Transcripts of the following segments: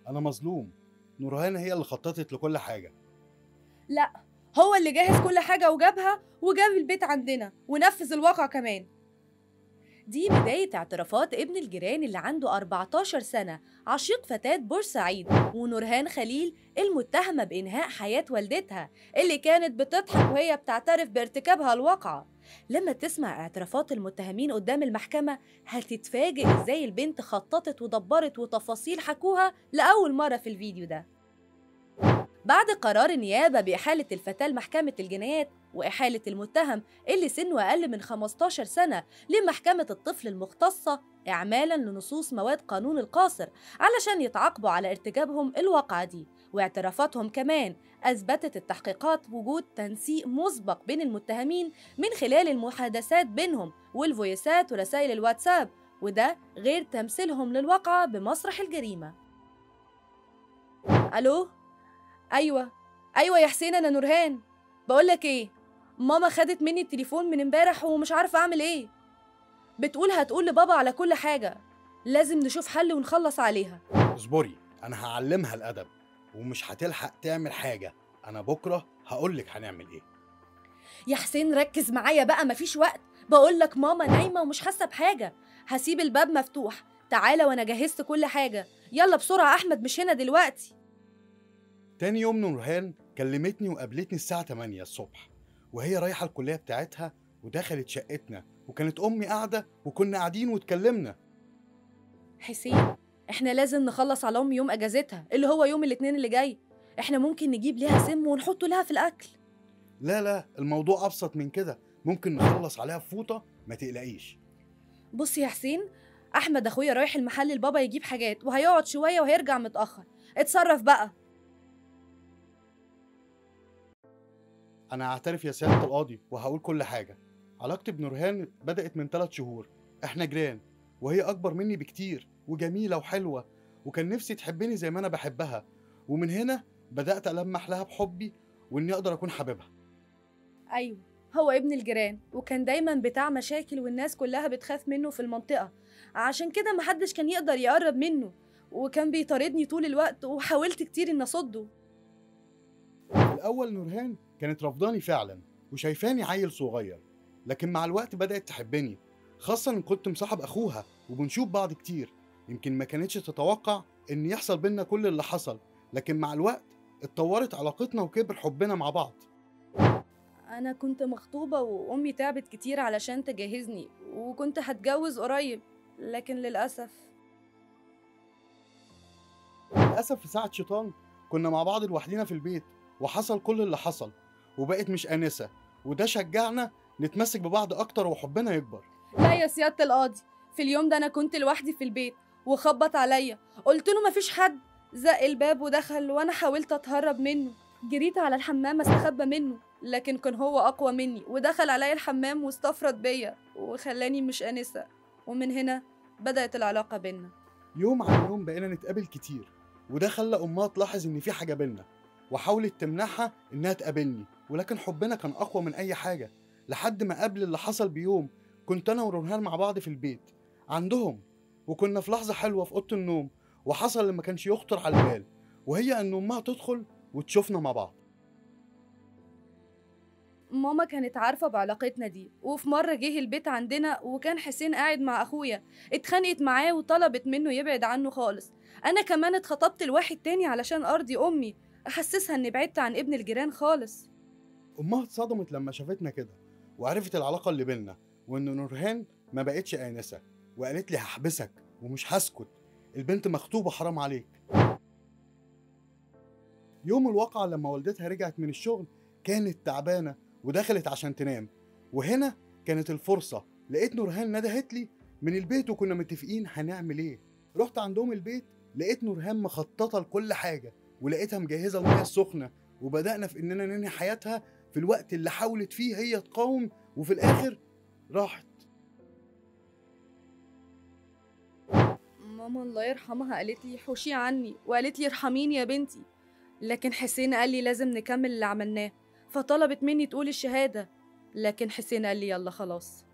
انا مظلوم نورهان هي اللي خططت لكل حاجه لا هو اللي جهز كل حاجة وجابها وجاب البيت عندنا ونفذ الواقع كمان دي بداية اعترافات ابن الجيران اللي عنده 14 سنة عشيق فتاة بورسعيد ونورهان خليل المتهمة بإنهاء حياة والدتها اللي كانت بتضحك وهي بتعترف بارتكابها الواقعة لما تسمع اعترافات المتهمين قدام المحكمة هتتفاجئ ازاي البنت خططت ودبرت وتفاصيل حكوها لأول مرة في الفيديو ده بعد قرار النيابة بإحالة الفتاة لمحكمة الجنايات وإحالة المتهم اللي سنه أقل من 15 سنة لمحكمة الطفل المختصة إعمالا لنصوص مواد قانون القاصر علشان يتعاقبوا على ارتكابهم الواقعة دي واعترافاتهم كمان أثبتت التحقيقات وجود تنسيق مسبق بين المتهمين من خلال المحادثات بينهم والفويسات ورسائل الواتساب وده غير تمثيلهم للواقعة بمسرح الجريمة ألو؟ أيوة أيوة يا حسين أنا نورهان بقولك إيه ماما خدت مني التليفون من امبارح ومش عارفة أعمل إيه بتقول هتقول لبابا على كل حاجة لازم نشوف حل ونخلص عليها اصبري انا هعلمها الادب ومش هتلحق تعمل حاجه انا بكره هقولك هنعمل ايه يا حسين ركز معايا بقى مفيش وقت بقولك ماما نايمة ومش حاسة بحاجة هسيب الباب مفتوح تعالى وانا جهزت كل حاجة يلا بسرعة أحمد مش هنا دلوقتي تاني يوم نورهان كلمتني وقابلتني الساعة 8 الصبح وهي رايحة الكلية بتاعتها ودخلت شقتنا وكانت أمي قاعدة وكنا قاعدين واتكلمنا حسين احنا لازم نخلص على أمي يوم أجازتها اللي هو يوم الاثنين اللي جاي احنا ممكن نجيب ليها سم ونحطه لها في الأكل لا لا الموضوع أبسط من كده ممكن نخلص عليها فوطة ما تقلقيش بص يا حسين أحمد أخويا رايح المحل لبابا يجيب حاجات وهيقعد شوية وهيرجع متأخر اتصرف بقى أنا هعترف يا سيادة القاضي وهقول كل حاجة علاقتي بنورهان بدأت من ثلاث شهور إحنا جيران وهي أكبر مني بكتير وجميلة وحلوة وكان نفسي تحبني زي ما أنا بحبها ومن هنا بدأت ألمح لها بحبي وإني أقدر أكون حبيبها أيوة هو ابن الجيران وكان دايما بتاع مشاكل والناس كلها بتخاف منه في المنطقة عشان كده محدش كان يقدر يقرب منه وكان بيطاردني طول الوقت وحاولت كتير إن أصده في الأول نورهان كانت رفضاني فعلا وشايفاني عيل صغير لكن مع الوقت بدأت تحبني خاصة إن كنت مصاحب أخوها وبنشوف بعض كتير يمكن ما كانتش تتوقع إن يحصل بينا كل اللي حصل لكن مع الوقت اتطورت علاقتنا وكبر حبنا مع بعض أنا كنت مخطوبة وأمي تعبت كتير علشان تجهزني وكنت هتجوز قريب لكن للأسف للأسف في ساعة شيطان كنا مع بعض لوحدينا في البيت وحصل كل اللي حصل وبقت مش آنسة وده شجعنا نتمسك ببعض أكتر وحبنا يكبر لا يا سيادة القاضي في اليوم ده أنا كنت لوحدي في البيت وخبط عليا قلت له مفيش حد زق الباب ودخل وأنا حاولت أتهرب منه جريت على الحمام استخبى منه لكن كان هو أقوى مني ودخل عليا الحمام واستفرد بيا وخلاني مش آنسة ومن هنا بدأت العلاقة بينا يوم عن يوم بقينا نتقابل كتير وده خلى أمها تلاحظ إن في حاجة بينا وحاولت تمنعها إنها تقابلني ولكن حبنا كان أقوى من أي حاجة لحد ما قبل اللي حصل بيوم كنت أنا ورونهان مع بعض في البيت عندهم وكنا في لحظة حلوة في أوضة النوم وحصل اللي ما كانش يخطر على البال وهي إن أمها تدخل وتشوفنا مع بعض ماما كانت عارفة بعلاقتنا دي وفي مرة جه البيت عندنا وكان حسين قاعد مع أخويا اتخانقت معاه وطلبت منه يبعد عنه خالص أنا كمان اتخطبت لواحد تاني علشان أرضي أمي أحسسها إني بعدت عن ابن الجيران خالص أمها اتصدمت لما شافتنا كده وعرفت العلاقة اللي بينا وإن نورهان ما بقتش آنسة وقالت لي هحبسك ومش هسكت البنت مخطوبة حرام عليك يوم الواقعة لما والدتها رجعت من الشغل كانت تعبانة ودخلت عشان تنام وهنا كانت الفرصة لقيت نورهان ندهت لي من البيت وكنا متفقين هنعمل ايه رحت عندهم البيت لقيت نورهان مخططة لكل حاجة ولقيتها مجهزة المية السخنة وبدأنا في إننا ننهي حياتها في الوقت اللي حاولت فيه هي تقاوم وفي الآخر راحت ماما الله يرحمها قالت لي حوشي عني وقالت لي ارحميني يا بنتي لكن حسين قال لي لازم نكمل اللي عملناه فطلبت مني تقول الشهادة لكن حسين قال لي يلا خلاص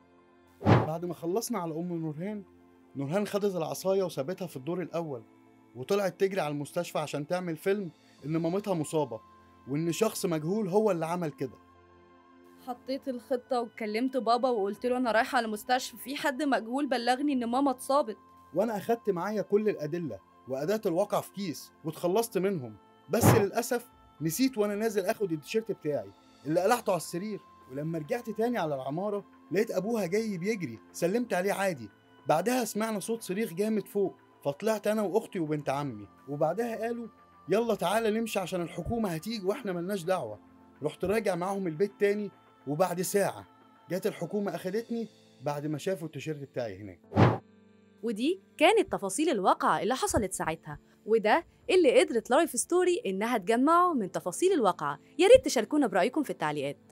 بعد ما خلصنا على أم نورهان نورهان خدت العصاية وسابتها في الدور الأول وطلعت تجري على المستشفى عشان تعمل فيلم ان مامتها مصابة وان شخص مجهول هو اللي عمل كده حطيت الخطة وكلمت بابا وقلت له أنا رايحة على المستشفى في حد مجهول بلغني إن ماما اتصابت وانا اخدت معايا كل الادله واداه الواقع في كيس واتخلصت منهم بس للاسف نسيت وانا نازل اخد التيشيرت بتاعي اللي قلعته على السرير ولما رجعت تاني على العماره لقيت ابوها جاي بيجري سلمت عليه عادي بعدها سمعنا صوت صريخ جامد فوق فطلعت انا واختي وبنت عمي وبعدها قالوا يلا تعالى نمشي عشان الحكومه هتيجي واحنا ملناش دعوه رحت راجع معاهم البيت تاني وبعد ساعه جت الحكومه اخدتني بعد ما شافوا التيشيرت بتاعي هناك ودي كانت تفاصيل الواقعة اللي حصلت ساعتها وده اللي قدرت لايف ستوري إنها تجمعه من تفاصيل الواقعة يا ريت تشاركونا برأيكم في التعليقات